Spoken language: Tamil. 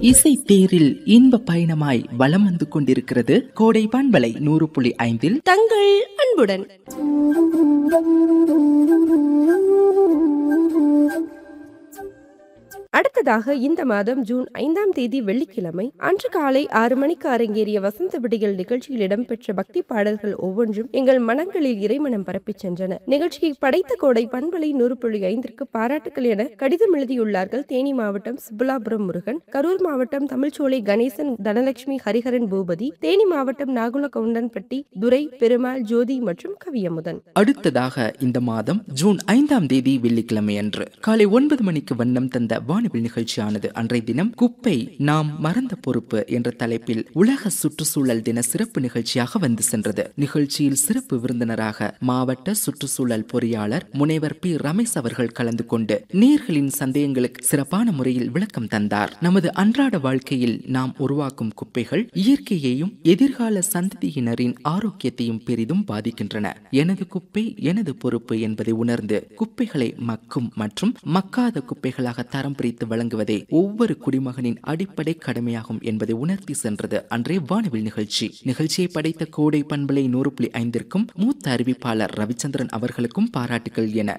இசை தேரில் இன்ப பயணமாய் வலம் வந்து கொண்டிருக்கிறது கோடை பண்பலை நூறு புள்ளி ஐந்தில் தங்கள் அன்புடன் அடுத்ததாக இந்த மாதம் ஜூன் ஐந்தாம் தேதி வெள்ளிக்கிழமை அன்று காலை ஆறு மணிக்கு அரங்கேறிய வசந்த விடிகள் நிகழ்ச்சியில் இடம்பெற்ற பக்தி பாடல்கள் ஒவ்வொன்றும் எங்கள் மனங்களில் இறைமனம் பரப்பிச் சென்றன நிகழ்ச்சியை படைத்த கோடை பண்பலை நூறு புள்ளி ஐந்திற்கு பாராட்டுகள் என கடிதம் எழுதியுள்ளார்கள் தேனி மாவட்டம் சுப்புலாபுரம் முருகன் கரூர் மாவட்டம் தமிழ்ச்சோலை கணேசன் தனலட்சுமி ஹரிஹரன் பூபதி தேனி மாவட்டம் நாகுல கவுண்டன்பட்டி துரை பெருமாள் ஜோதி மற்றும் கவியமுதன் அடுத்ததாக இந்த மாதம் ஜூன் ஐந்தாம் தேதி வெள்ளிக்கிழமை அன்று காலை ஒன்பது மணிக்கு வண்ணம் தந்த வானவில் நிகழ்ச்சியானது அன்றைய தினம் குப்பை நாம் மறந்த பொறுப்பு என்ற தலைப்பில் உலக சுற்றுச்சூழல் தின சிறப்பு நிகழ்ச்சியாக வந்து சென்றது நிகழ்ச்சியில் சிறப்பு விருந்தினராக மாவட்ட சுற்றுச்சூழல் பொறியாளர் முனைவர் பி ரமேஷ் அவர்கள் கலந்து கொண்டு நேர்களின் சந்தேகங்களுக்கு சிறப்பான முறையில் விளக்கம் தந்தார் நமது அன்றாட வாழ்க்கையில் நாம் உருவாக்கும் குப்பைகள் இயற்கையையும் எதிர்கால சந்ததியினரின் ஆரோக்கியத்தையும் பெரிதும் பாதிக்கின்றன எனது குப்பை எனது பொறுப்பு என்பதை உணர்ந்து குப்பைகளை மக்கும் மற்றும் மக்காத குப்பைகளாக தரம் பிரித்து வழங்குவதே ஒவ்வொரு குடிமகனின் அடிப்படை கடமையாகும் என்பதை உணர்த்தி சென்றது அன்றைய வானவில் நிகழ்ச்சி நிகழ்ச்சியை படைத்த கோடை பண்பலை நூறு புள்ளி ஐந்திற்கும் மூத்த அறிவிப்பாளர் ரவிச்சந்திரன் அவர்களுக்கும் பாராட்டுகள் என